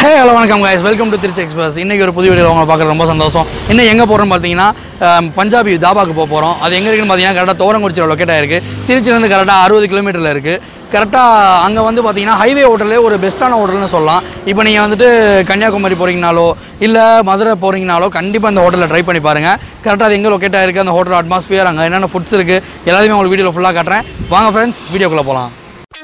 ஹே hello வணக்கம் guys welcome to Trichy express இன்றைக்கி ஒரு புது வீடியோ உங்களை பார்க்குறது ரொம்ப சந்தோஷம் இன்னும் எங்கே போகிறோம்னு பார்த்தீங்கன்னா அஹ், பஞ்சாபி தாபாக்கு போக போகிறோம் அது எங்கே இருக்குன்னு பார்த்தீங்கன்னா கரெக்டாக தோரங்குறிச்சியில் லொக்கேட் ஆயிருக்கு திருச்சியிலேருந்து கரெக்டாக அறுபது கிலோமீட்டரில் இருக்குது கரெக்டாக அங்கே வந்து பார்த்தீங்கன்னா ஹைவே ஹோட்டலே ஒரு பெஸ்ட்டான ஹோட்டல்னு சொல்லலாம் இப்போ நீங்கள் வந்துட்டு கன்னியாகுமரி போகிறீங்கனாலோ இல்லை மதுரை போகிறீங்கனாலோ கண்டிப்பாக இந்த ஹோட்டலில் ட்ரை பண்ணி பாருங்கள் கரெக்டாக அது எங்கே லொக்கேட் ஆயிருக்கு அந்த ஹோட்டல் அட்மாஸ்ஃபியர் அங்கே என்னென்ன ஃபுட்ஸ் இருக்குது எல்லாத்தையுமே உங்களுக்கு வீடியோவில் ஃபுல்லாக காட்டுறேன் வாங்க ஃப்ரெண்ட்ஸ் வீடியோக்குள்ளே போகலாம்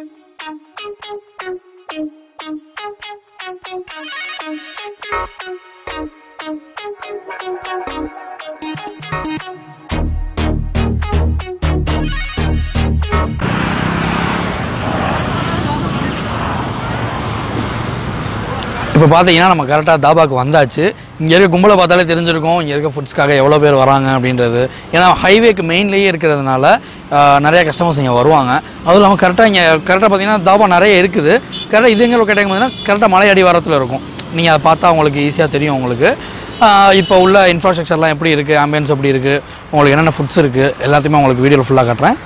இப்போ பார்த்தீங்கன்னா நம்ம கரெக்டாக தாபாக்கு வந்தாச்சு இங்கே இருக்க கும்பலை பார்த்தாலே தெரிஞ்சிருக்கும் இங்கே இருக்க ஃபுட்ஸ்க்காக எவ்வளோ பேர் வராங்க அப்படின்றது ஏன்னா ஹைவேக்கு மெயின்லேயே இருக்கிறதுனால ஆஹ், நிறைய கஸ்டமர்ஸ் இங்கே வருவாங்க அதுவும் இல்லாமல் கரெக்டாக இங்கே கரெக்டாக பார்த்தீங்கன்னா தாபா நிறைய இருக்குது கரெக்டாக இது எங்கே கேட்டாங்க பார்த்தீங்கன்னா கரெக்டாக மலை அடிவாரத்தில் இருக்கும் நீங்கள் அதை பார்த்தா உங்களுக்கு ஈஸியாக தெரியும் உங்களுக்கு ஆஹ், இப்போ உள்ள இன்ஃப்ராஸ்ட்ரக்சர்லாம் எப்படி இருக்குது ஆம்பியன்ஸ் எப்படி இருக்குது உங்களுக்கு என்னென்ன ஃபுட்ஸ் இருக்குது எல்லாத்தையுமே உங்களுக்கு வீடியோவில் ஃபுல்லாக காட்டுறேன்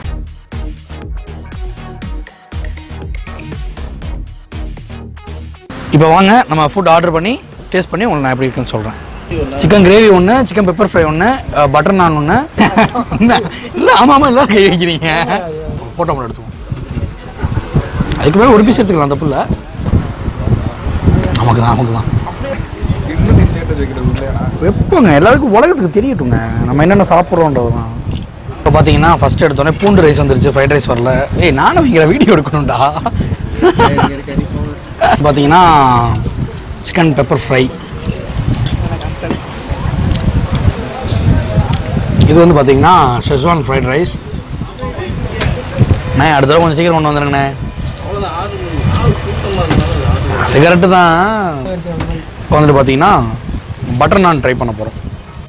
இப்போ வாங்க நம்ம ஃபுட் ஆர்டர் பண்ணி டேஸ்ட் பண்ணி உங்களுக்கு நான் எப்படி இருக்குன்னு சொல்கிறேன் சிக்கன் கிரேவி ஒன்று சிக்கன் பெப்பர் ஃப்ரை ஒன்று பட்டர் நான் ஒன்று இல்லை ஆமாம் ஆமாம் எல்லாம் கை வைக்கிறீங்க ஃபோட்டோ மட்டும் எடுத்துவோம் அதுக்கு மேலே ஒரு பீஸ் எடுத்துக்கலாம் தப்பு இல்லை நமக்கு தான் நமக்கு தான் எப்போங்க எல்லாருக்கும் உலகத்துக்கு தெரியட்டுங்க நம்ம என்னென்ன சாப்பிட்றோன்றது தான் இப்போ பார்த்தீங்கன்னா ஃபஸ்ட் எடுத்தோடனே பூண்டு ரைஸ் வந்துருச்சு ஃப்ரைட் ரைஸ் வரல ஏய் நானும் வைக்கிற வீடியோ எடுக்கணும்டா பார்த்தீங்கன்னா சிக்கன் பெப்பர் ஃப்ரை இது வந்து பார்த்தீங்கன்னா ஷெஸ்வான் ஃப்ரைட் ரைஸ் அண்ணே அடுத்த தடவை கொஞ்சம் சீக்கிரம் கொண்டு வந்துருங்கண்ணே அது கரெக்டு தான் இப்போ வந்துட்டு பார்த்தீங்கன்னா பட்டர் நான் ட்ரை பண்ண போகிறோம்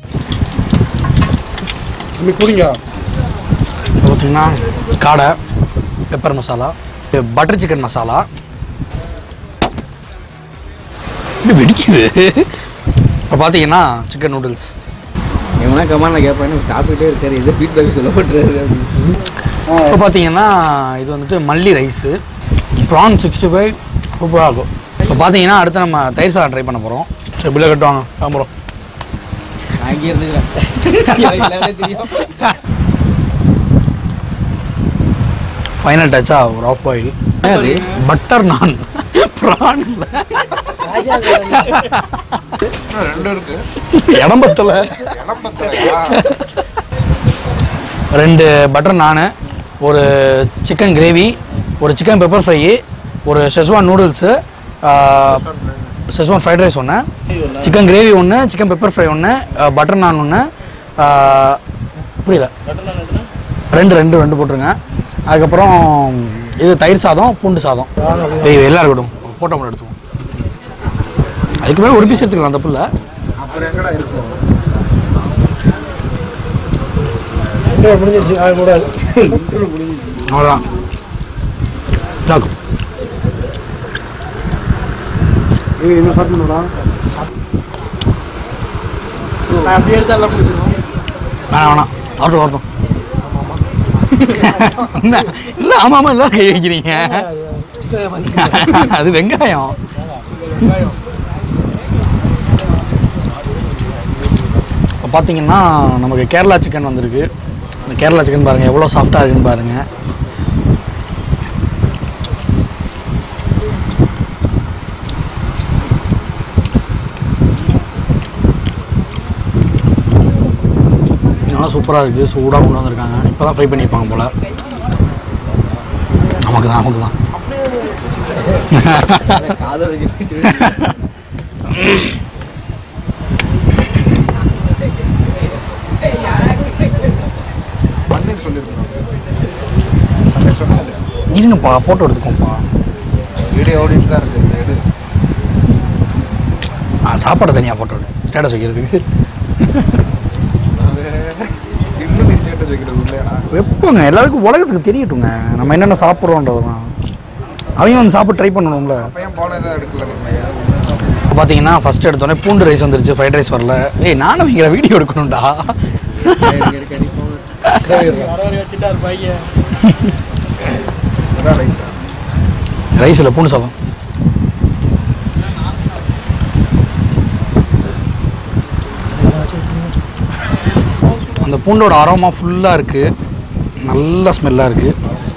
குடிங்க இப்போ பார்த்தீங்கன்னா காடை pepper masala butter chicken masala இப்படி வெடிக்குது இப்போ பார்த்தீங்கன்னா சிக்கன் நூடுல்ஸ் எவனா கமாண்ட்ல கேட்பான்னு சாப்பிட்டுட்டே இருக்காரு எது ஃபீட்பேக் சொல்ல மாட்டாரு இப்போ பார்த்தீங்கன்னா இது வந்துட்டு மல்லி ரைஸு ப்ரான் சிக்ஸ்டி ஃபைவ் சூப்பராக இருக்கும் இப்போ பார்த்தீங்கன்னா அடுத்து நம்ம தயிர் சாதம் ட்ரை பண்ண போகிறோம் சரி பில்லை கட்டுவாங்க கிளம்புறோம் அங்கேயே இருந்துக்கிறேன் தெரியும் ஃபைனல் டச்சா ஒரு ஆஃப் பாயில் அது பட்டர் நான் ப்ரான் இல்லை ரெண்டு இருக்கு இடம் பத்தல ரெண்டு பட்டர் நானு ஒரு சிக்கன் கிரேவி ஒரு சிக்கன் பெப்பர் ஃப்ரை ஒரு schezwan noodles schezwan fried rice ஒன்று சிக்கன் கிரேவி ஒன்று சிக்கன் பெப்பர் ஃப்ரை ஒன்று பட்டர் நான் ஒன்று புரியல ரெண்டு ரெண்டு ரெண்டு போட்டுருங்க அதுக்கப்புறம் இது தயிர் சாதம் பூண்டு சாதம் ஏய் எல்லாம் இருக்கட்டும் ஃபோட்டோ மட்டும் எடுத்துவோம் அதுக்கு மேலே ஒரு பீஸ் எடுத்துக்கலாம் தப்பு இல்லை அப்புறம் எங்கடா இருக்கும் முடிஞ்சிருச்சு அது கூடாது அவ்வளோதான் டாக்கு ஏய் என்ன சாப்பிடணும்டா நான் அப்படியே எடுத்து எல்லாம் முடிஞ்சிடும் வேணாம் வேணாம் வரட்டும் வரட்டும் என்ன இல்லை ஆமாம் ஆமாம் எல்லாம் கை வைக்கிறீங்க அது வெங்காயம் இப்போ பார்த்தீங்கன்னா நமக்கு கேரளா சிக்கன் வந்திருக்கு இந்த கேரளா சிக்கன் பாருங்கள் எவ்வளோ சாஃப்டாக இருக்குன்னு பாருங்கள் நல்லா சூப்பராக இருக்குது சூடாக கொண்டு வந்திருக்காங்க இப்போ தான் ஃப்ரை பண்ணியிருப்பாங்க போல் நமக்கு தான் நமக்கு தான் காதை வச்சு அண்ணன் சொல்லியிருக்கோம் அண்ணன் சொன்னது இருங்கப்பா ஃபோட்டோ எடுத்துக்கோப்பா வீடியோ ஓடிட்டு தான் இருக்கு எடு ஆ சாப்பாடு தனியாக ஃபோட்டோ எடு ஸ்டேட்டஸ் வைக்கிறதுக்கு அது இன்னும் நீ ஸ்டேட்டஸ் வைக்கிறது இல்லையா எப்போங்க எல்லாருக்கும் உலகத்துக்கு தெரியட்டுங்க நம்ம என்னென்ன சாப்பிட்றோன்றது தான் அவங்க வந்து சாப்பிட்டு ட்ரை பண்ணணும்ல பையன் போனதான் எடுக்கல நீங்க இப்போ பார்த்தீங்கன்னா ஃபஸ்ட் எடுத்தோடனே பூண்டு ரைஸ் வந்துருச்சு ஃப்ரைட் ரைஸ் வரல ஏய் நானும் வைக்கிற வீடியோ எடுக்கணும்டா வச்சுட்டாரு பையன் அதான் ரைஸா ரைஸ் இல்லை பூண்டு சாதம் அந்த பூண்டோட அரோமா ஃபுல்லாக இருக்குது நல்ல ஸ்மெல்லாக இருக்குது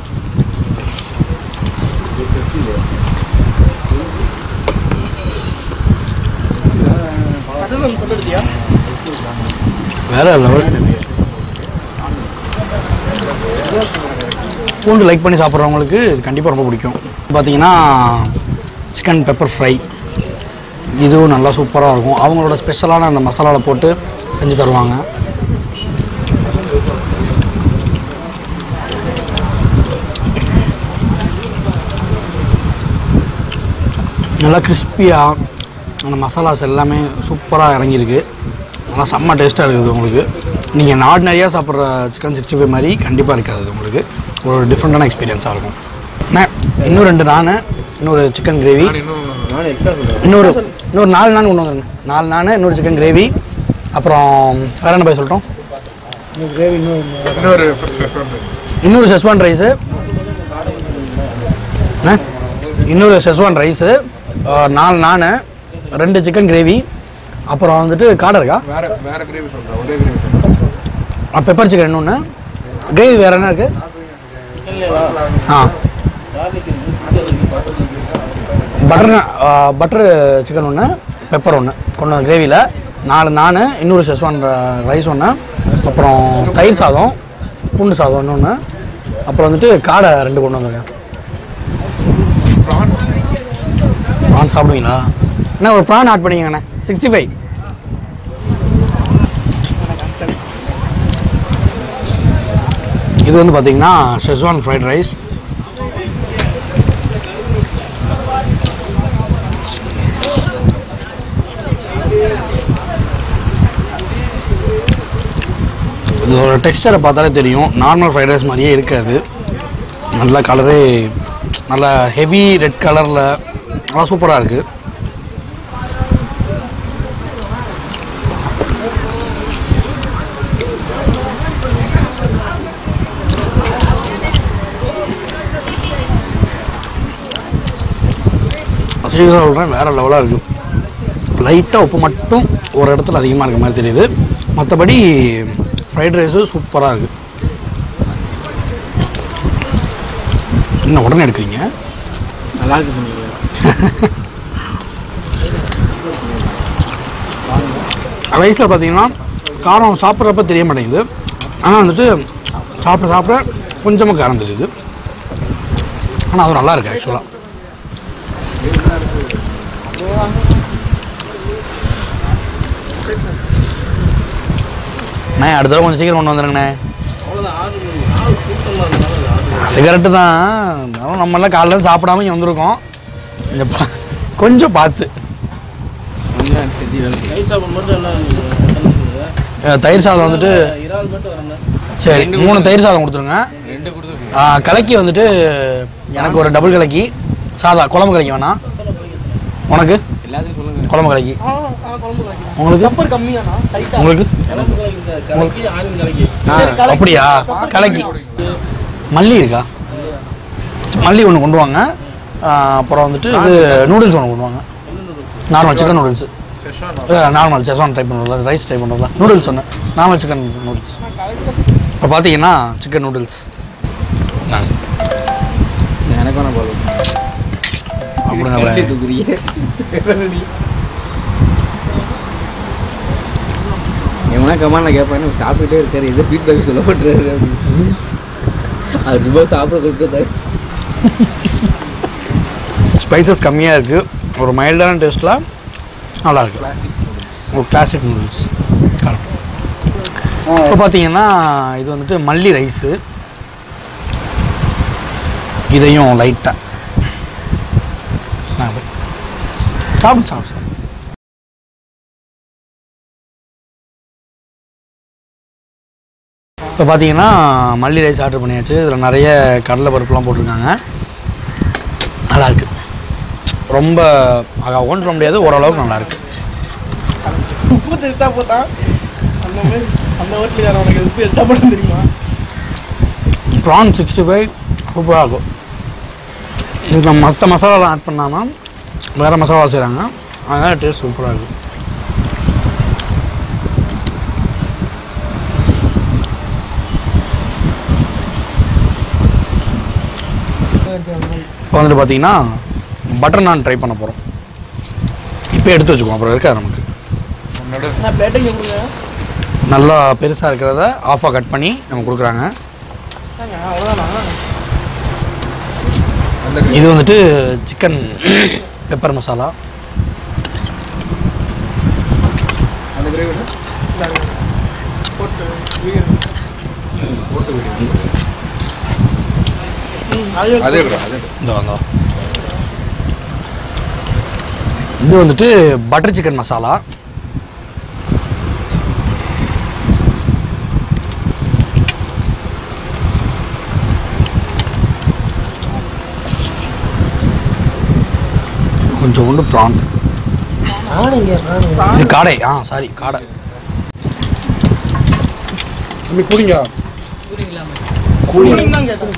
கடல் கொண்டுடுதியா வேற லெவல் பூண்டு லைக் பண்ணி சாப்பிட்றவங்களுக்கு இது கண்டிப்பாக ரொம்ப பிடிக்கும் பார்த்தீங்கன்னா சிக்கன் பெப்பர் ஃப்ரை இதுவும் நல்லா சூப்பராக இருக்கும் அவங்களோட ஸ்பெஷலான அந்த மசாலாவில் போட்டு செஞ்சு தருவாங்க நல்லா கிறிஸ்பியாக அந்த மசாலாஸ் எல்லாமே சூப்பராக இறங்கியிருக்கு நல்லா செம்ம டேஸ்ட்டாக இருக்குது உங்களுக்கு நீங்கள் நார்டினரியாக சாப்பிட்ற சிக்கன் சிக்ஸ்டி ஃபைவ் மாதிரி கண்டிப்பாக இருக்காது இது உங்களுக்கு ஒரு டிஃப்ரெண்ட்டான எக்ஸ்பீரியன்ஸாக இருக்கும் அண்ணா இன்னும் ரெண்டு நான் இன்னொரு சிக்கன் கிரேவி நான் எக்ஸ்ட்ரா சொல்கிறேன் இன்னொரு இன்னொரு நாலு நான் கொண்டு வந்துருங்க நாலு நான் இன்னொரு சிக்கன் கிரேவி அப்புறம் வேற என்ன போய் சொல்லிட்டோம் கிரேவி இன்னும் இன்னொரு restaurant. இன்னொரு செஸ்வான் ரைஸு இன்னொரு செஸ்வான் ரைஸு நாலு நான் ரெண்டு சிக்கன் கிரேவி அப்புறம் வந்துட்டு காடை இருக்கா வேற வேற கிரேவி சொல்றேன் ஒரே கிரேவி பெப்பர் சிக்கன் இன்னொன்று கிரேவி வேறு என்ன இருக்குது ஆ பட்டர் பட்டர் சிக்கன் ஒன்று பெப்பர் ஒன்று கொண்டு கிரேவியில் நாலு நான் இன்னொரு செஸ்வான் ரைஸ் ஒன்று அப்புறம் தயிர் சாதம் பூண்டு சாதம் இன்னொன்று அப்புறம் வந்துட்டு காடை ரெண்டு கொண்டு வந்திருக்கேன் ப்ரான் சாப்பிடுவீங்களா அண்ணா ஒரு ப்ரான் ஆட் பண்ணிக்கங்கண்ணே சிக்ஸ்டி ஃபைவ் இது வந்து பார்த்தீங்கன்னா ஷெஸ்வான் ஃப்ரைட் ரைஸ் இதோட டெக்ஸ்டரை பார்த்தாலே தெரியும் நார்மல் ஃப்ரைட் ரைஸ் மாதிரியே இருக்காது நல்ல கலரே நல்ல ஹெவி ரெட் கலரில் நல்லா சூப்பராக இருக்குது சீரியஸாக சொல்கிறேன் வேறு லெவலாக இருக்குது லைட்டாக உப்பு மட்டும் ஒரு இடத்துல அதிகமாக இருக்க மாதிரி தெரியுது மற்றபடி ஃப்ரைட் ரைஸு சூப்பராக இருக்குது என்ன உடனே எடுக்கிறீங்க நல்லா இருக்கு சொன்னீங்க ரைஸில் பார்த்தீங்கன்னா காரம் சாப்பிட்றப்ப தெரிய மாட்டேங்குது ஆனால் வந்துட்டு சாப்பிட சாப்பிட கொஞ்சமாக காரம் தெரியுது ஆனால் அது நல்லா இருக்கு ஆக்சுவலாக அண்ணே அடுத்த தடவை கொஞ்சம் சீக்கிரம் கொண்டு வந்துடுங்கண்ணே அது கரெக்டு தான் இருந்தாலும் நம்மளாம் காலைல இருந்து சாப்பிடாம இங்கே வந்திருக்கோம் கொஞ்சம் பா- கொஞ்சம் பார்த்து கொஞ்சம் செஞ்சு வேலை செய்யுங்க. ரைஸ் சாப்பிட மட்டும் என்ன அஹ் தயிர் சாதம் வந்துட்டு இறால் மட்டும் வரணும் சரி மூணு தயிர் சாதம் கொடுத்துருங்க ரெண்டு கொடுத்து ஆ, கலக்கி வந்துட்டு எனக்கு ஒரு டபுள் கலக்கி சாதா குழம்பு கலக்கி வேணாம் உனக்கு எல்லாத்தையும் சொல்லுங்க குழம்பு கலக்கி ஆ ஆ குழம்பு கலக்கி உங்களுக்கு பெப்பர் கம்மியாண்ணா டைட்டா உங்களுக்கு குழம்பு கலக்கி இந்த கலக்கி ஆனியன் கலக்கி ஆ, அப்படியா கலக்கி மல்லி இருக்கா மல்லி ஒன்று கொண்டு வாங்க ஆ, அப்புறம் வந்துட்டு இது நூடுல்ஸ் ஒன்று கொண்டு வாங்க normal chicken noodles normal schezwan try பண்ணுறதுல ரைஸ் ட்ரை பண்ணுறதுல நூடுல்ஸ் ஒன்று நார்மல் சிக்கன் நூடுல்ஸ் இப்போ பார்த்தீங்கன்னா சிக்கன் நூடுல்ஸ் எனக்கு வேணா போதும் அப்படிங்க கரண்டி bye. தூக்குறீங்க எவனா கமாண்ட்ல கேட்பான் எனக்கு சாப்பிட்டுட்டே இருக்காரு எது ஃபீட்பேக் சொல்ல மாட்டாரு அப்படின்னு அது ரொம்ப சாப்பிட கொடுத்தது ஸ்பைசஸ் கம்மியாக இருக்குது ஒரு மைல்டான டேஸ்ட்டில் நல்லா இருக்கு ஒரு கிளாசிக் நூடுல்ஸ் கரெக்ட் இப்போ பார்த்தீங்கன்னா இது வந்துட்டு மல்லி ரைஸு இதையும் லைட்டாக சாப்பிடு சாப்பிடு சாப்பிடு. இப்போ பார்த்தீங்கன்னா மல்லி ரைஸ் ஆர்டர் பண்ணியாச்சு இதில் நிறைய கடலை பருப்புலாம் போட்டிருக்காங்க நல்லா இருக்கு ரொம்ப அழகா சொல்ல முடியாது ஓரளவுக்கு நல்லா இருக்கு உப்பு தெரித்தா போட்டா அந்த மாதிரி அந்த ஹோட்டலுக்காரன் உனக்கு உப்பு எக்ஸ்ட்ரா பண்ண தெரியுமா ப்ரான் சிக்ஸ்டி ஃபைவ் சூப்பராக இருக்கும் இதில் மற்ற மசாலாலாம் ஆட் பண்ணாமல் வேறு மசாலா செய்கிறாங்க அதனால் டேஸ்ட் சூப்பராக இருக்கும் இப்போ வந்துட்டு பார்த்தீங்கன்னா பட்டர் நான் ட்ரை பண்ண போகிறோம் இப்போ எடுத்து வச்சுக்குவோம் அப்புறம் இருக்காது நமக்கு முன்னாடி நான் பேட்டிங் கொடுங்க நல்லா பெருசாக இருக்கிறத ஆஃபாக கட் பண்ணி நம்ம கொடுக்குறாங்க ஏங்க, அவ்வளோதானா அந்த இது வந்துட்டு சிக்கன் பெப்பர் மசாலா அந்த கிரேவி இந்தாங்க. போட்டு வீடு. போட்டு விடு ம், அது அதே விட அதே விட. இந்த வந்தோம் இது வந்துட்டு பட்டர் சிக்கன் மசாலா கொஞ்சம் உண்டு ப்ரான் இது காடை ஆ சாரி காடை தம்பி கூடிங்க கூலிங் தான் கேட்டேன்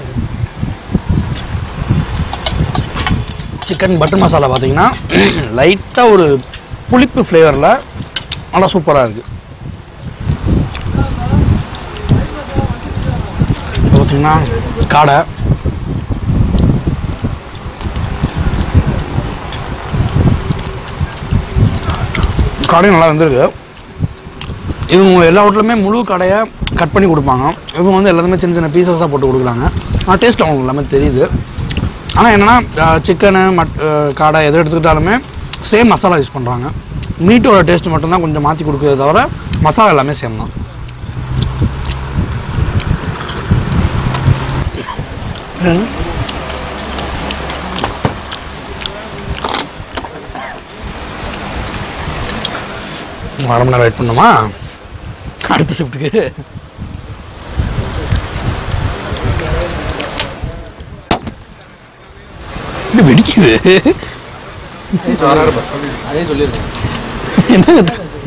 சிக்கன் பட்டர் மசாலா பார்த்தீங்கன்னா லைட்டாக ஒரு புளிப்பு ஃப்ளேவரில் நல்லா சூப்பராக இருக்குது இப்போ பார்த்தீங்கன்னா காடை காடையும் நல்லா இருந்திருக்கு இவங்க எல்லா ஹோட்டலுமே முழு கடையை கட் பண்ணி கொடுப்பாங்க இவங்க வந்து எல்லாத்துமே சின்ன சின்ன பீசஸாக போட்டு கொடுக்குறாங்க ஆனால் டேஸ்ட் அவங்களுக்கு எல்லாமே தெரியுது ஆனால் என்னென்னா சிக்கனு மட் அஹ், காடை எதை எடுத்துக்கிட்டாலுமே சேம் மசாலா யூஸ் பண்ணுறாங்க மீட்டோட டேஸ்ட் மட்டும்தான் கொஞ்சம் மாற்றி கொடுக்குறத தவிர மசாலா எல்லாமே சேம் தான் ம். இன்னும் அரை மணி நேரம் வெயிட் பண்ணுமா அடுத்த ஷிஃப்ட்டுக்கு இது வெடிக்குது ஆறாறு பஸ் சொல்லி அதே சொல்லியிருக்கேன் என்ன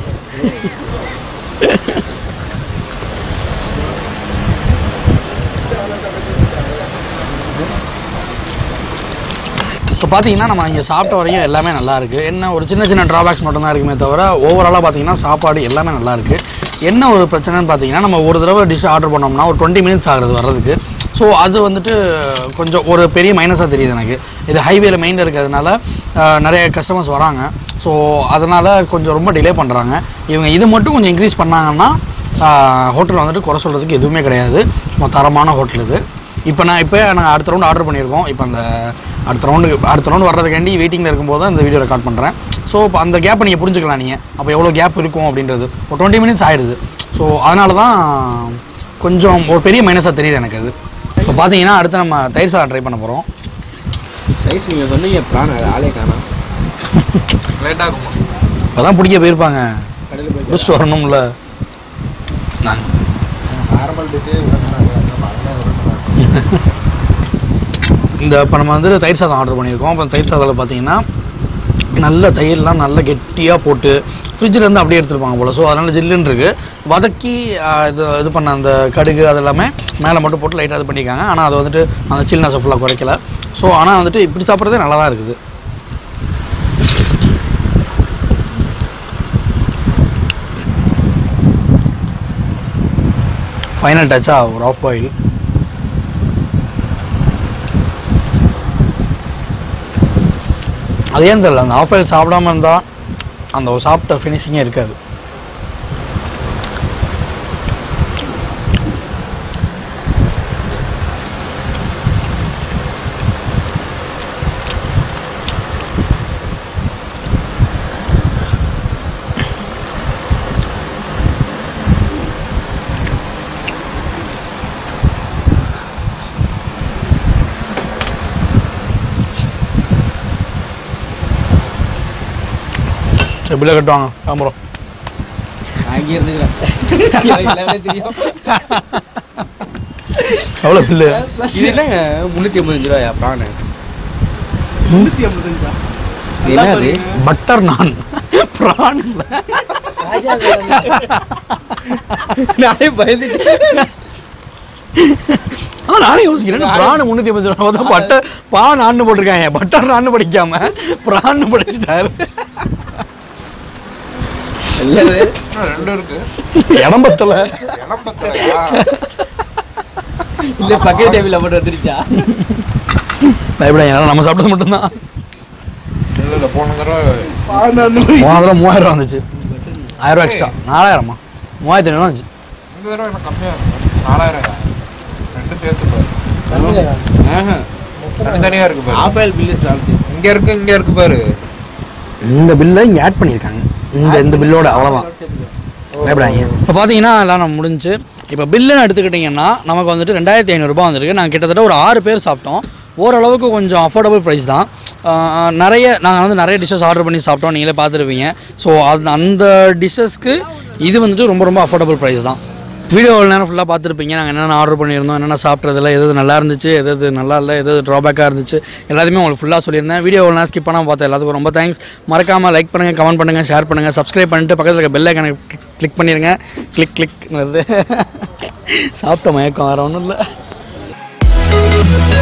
இப்போ பார்த்தீங்கன்னா நம்ம இங்கே சாப்பிட்ட வரையும் எல்லாமே நல்லா இருக்குது என்ன ஒரு சின்ன சின்ன ட்ராபேக்ஸ் மட்டும்தான் இருக்குமே தவிர ஓவராலாக பார்த்தீங்கன்னா சாப்பாடு எல்லாமே நல்லா இருக்குது என்ன ஒரு பிரச்சனைன்னு பார்த்தீங்கன்னா நம்ம ஒரு தடவை டிஷ் ஆர்டர் பண்ணோம்னா ஒரு டுவெண்ட்டி மினிட்ஸ் ஆகுறது வர்றதுக்கு ஸோ அது வந்துட்டு கொஞ்சம் ஒரு பெரிய மைனஸாக தெரியுது எனக்கு இது ஹைவேல மெயினில் இருக்கிறதுனால அஹ், நிறைய கஸ்டமர்ஸ் வராங்க ஸோ அதனால் கொஞ்சம் ரொம்ப டிலே பண்ணுறாங்க இவங்க இது மட்டும் கொஞ்சம் இன்க்ரீஸ் பண்ணாங்கன்னா ஹோட்டல் வந்துட்டு குறை சொல்கிறதுக்கு எதுவுமே கிடையாது ரொம்ப தரமான ஹோட்டல் இது இப்போ நான் இப்போ நாங்கள் அடுத்த ரவுண்ட் ஆர்டர் பண்ணியிருக்கோம் இப்போ அந்த அடுத்த ரவுண்டு அடுத்த ரவுண்ட் வர்றதுக்காண்டி வெயிட்டிங்கில் இருக்கும்போது தான் இந்த வீடியோ ரெக்கார்ட் பண்ணுறேன் ஸோ இப்போ அந்த கேப்பை நீங்கள் புரிஞ்சுக்கலாம் நீங்கள் அப்போ எவ்வளோ கேப் இருக்கும் அப்படின்றது ஒரு டுவெண்ட்டி மினிட்ஸ் ஆயிடுது ஸோ அதனால தான் கொஞ்சம் ஒரு பெரிய மைனஸாக தெரியுது எனக்கு அது இப்போ பார்த்தீங்கன்னா அடுத்து நம்ம தயிர் சாதம் ட்ரை பண்ண போகிறோம் சைஸ் நீங்கள் சொன்னீங்க பிரான் அது ஆளே காணோம் லேட்டாக இருக்குமா இப்போ தான் பிடிக்க போயிருப்பாங்க கடையில் போய் பிடிச்சிட்டு வரணும்ல நான் நார்மல் டிஷ்ஷே இந்த இப்போ நம்ம வந்து தயிர் சாதம் ஆர்டர் பண்ணியிருக்கோம் அப்போ தயிர் சாதத்தில் பார்த்தீங்கன்னா நல்ல தயிர்லாம் நல்லா கெட்டியாக போட்டு ஃப்ரிட்ஜில் இருந்து அப்படியே எடுத்துருப்பாங்க போல் ஸோ அதனால் ஜில்லுன்னு இருக்குது வதக்கி ஆஹ், இது இது பண்ண அந்த கடுகு அது எல்லாமே மேலே மட்டும் போட்டு லைட்டாக இது பண்ணியிருக்காங்க ஆனால் அது வந்துட்டு அந்த சில்னஸை ஃபுல்லாக குறைக்கல ஸோ ஆனால் வந்துட்டு இப்படி சாப்பிட்றதே நல்லா தான் இருக்குது ஃபைனல் டச்சாக ஒரு ஆஃப் பாயில் அது ஏன் தெரியல அந்த ஆஃப் ஆயில் சாப்பிடாம இருந்தால் அந்த ஒரு சாப்பிட்ட ஃபினிஷிங்கே இருக்காது சரி பில்லை கட்டுவாங்க கிளம்புறோம் அங்கேயே இருந்துக்கிறேன் எனக்கு எல்லாமே தெரியும் எவ்வளோ பில்லு இது என்னங்க முந்நூற்றி ஐம்பத்தஞ்சு ரூபாயா பிரானு முந்நூற்றி ஐம்பத்தஞ்சா இது என்ன அது பட்டர் நான் ப்ரான் இல்லை நானே பயந்துட்டேன் அதான் நானே யோசிக்கிறேன் ப்ரான் முந்நூற்றி ஐம்பது ரூபா தான் பட்டர் பா நான்னு போட்டிருக்காங்க பட்டர் நான்னு படிக்காம ப்ரான்னு படிச்சிட்டாரு எல்லாமே இன்னும் ரெண்டு இருக்கு இடம் பத்தல இடம் பத்தலையா இல்லை பக்கத்து டேபிளில் மட்டும் வந்துருச்சா பயப்படாங்க நம்ம சாப்பிட்டது மட்டும்தான் இல்லை இல்லை போன தடவை பன்னெண்டு மணி போன தடவை மூவாயிரம் வந்துச்சு ஆயிரம் ரூபா எக்ஸ்ட்ரா நாலாயிரமா மூவாயிரத்தி ஐநூறு வந்துச்சு இந்த தடவை எனக்கு கம்மியாக இருக்கும் நாலாயிரம் ரெண்டு சேர்த்து பாரு ஆஹா தனித்தனியாக இருக்கு பாரு ஆஃப் ஆயில் பில்லு ஸ்டாம்ஸ் இங்க இருக்கு இங்க இருக்கு பாரு இந்த பில்லை இங்கே ஆட் பண்ணியிருக்காங்க இந்த இந்த பில்லோட அவ்வளோதான் பயப்படாங்க இப்போ பார்த்தீங்கன்னா எல்லாம் நம்ம முடிஞ்சு இப்போ பில்லுன்னு எடுத்துக்கிட்டிங்கன்னா நமக்கு வந்துட்டு ரெண்டாயிரத்தி ஐநூறுரூபா வந்திருக்கு நாங்கள் கிட்டத்தட்ட ஒரு ஆறு பேர் சாப்பிட்டோம் ஓரளவுக்கு கொஞ்சம் அஃபோர்டபுள் ப்ரைஸ் தான் ஆஹ் நிறைய நாங்கள் வந்து நிறைய டிஷ்ஷஸ் ஆர்டர் பண்ணி சாப்பிட்டோம் நீங்களே பார்த்துருப்பீங்க ஸோ அது அந்த டிஷ்ஷஸ்க்கு இது வந்துட்டு ரொம்ப ரொம்ப அஃபோர்டபுள் ப்ரைஸ் தான் வீடியோ ஒரு நேரம் ஃபுல்லாக பார்த்துருப்பீங்க நாங்கள் என்னென்ன ஆர்டர் பண்ணியிருந்தோம் என்னென்ன சாப்பிட்றதுல எது எது நல்லா இருந்துச்சு எது எது நல்லா இல்லை எது எது ட்ராபேக்காக இருந்துச்சு எல்லாத்தையுமே உங்களுக்கு ஃபுல்லாக சொல்லியிருந்தேன் வீடியோ ஒரு நேரம் ஸ்கிப் பண்ணாமல் பார்த்தேன் எல்லாத்துக்கும் ரொம்ப தேங்க்ஸ் மறக்காமல் லைக் பண்ணுங்கள் கமெண்ட் பண்ணுங்கள் ஷேர் பண்ணுங்கள் சப்ஸ்கிரைப் பண்ணிட்டு பக்கத்தில் இருக்க பெல் ஐக்கனை கிளிக் பண்ணிடுங்க கிளிக் கிளிக் சாப்பிட்ட மயக்கம் வேறு ஒன்றும் இல்லை